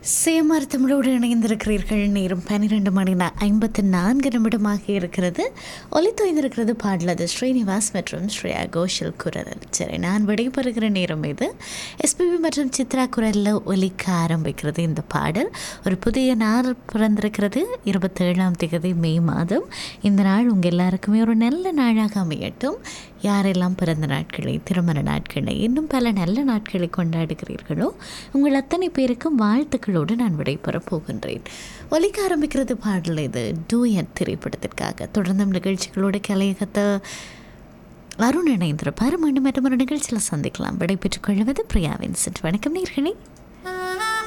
சேமார் தமிழோடு இணைந்திருக்கிறீர்கள் நேரம் பன்னிரெண்டு மணி நா- ஐம்பத்து நான்கு நிமிடமாக இருக்கிறது ஒலித்தொய்ந்திருக்கிறது பாடலது ஸ்ரீனிவாஸ் மற்றும் ஸ்ரேயா கோஷல் குரல் சரி நான் விடைபெறுகிற நேரம் இது எஸ்பிபி மற்றும் சித்ரா குரலில் ஒலிக்க ஆரம்பிக்கிறது இந்த பாடல் ஒரு புதிய நாள் பிறந்திருக்கிறது இருபத்தேழாம் தேதி மே மாதம் இந்த நாள் உங்கள் எல்லாருக்குமே ஒரு நல்ல நாளாக அமையட்டும் யாரெல்லாம் பிறந்த நாட்களை திருமண நாட்களை இன்னும் பல நல்ல நாட்களை கொண்டாடுகிறீர்களோ உங்கள் அத்தனை பேருக்கும் வாழ்த்துக்களோடு நான் விடைபெறப் போகின்றேன் ஒலிக்க ஆரம்பிக்கிறது பாடல் இது டூயட் திரைப்படத்திற்காக தொடர்ந்தும் நிகழ்ச்சிகளோடு கலையகத்தை அருண் இணைந்திருப்பார் மீண்டும் மற்றும் ஒரு நிகழ்ச்சியில் சந்திக்கலாம் விடைபெற்றுக் கொள்வது பிரியாவின் சென்று வணக்கம் நேர்களே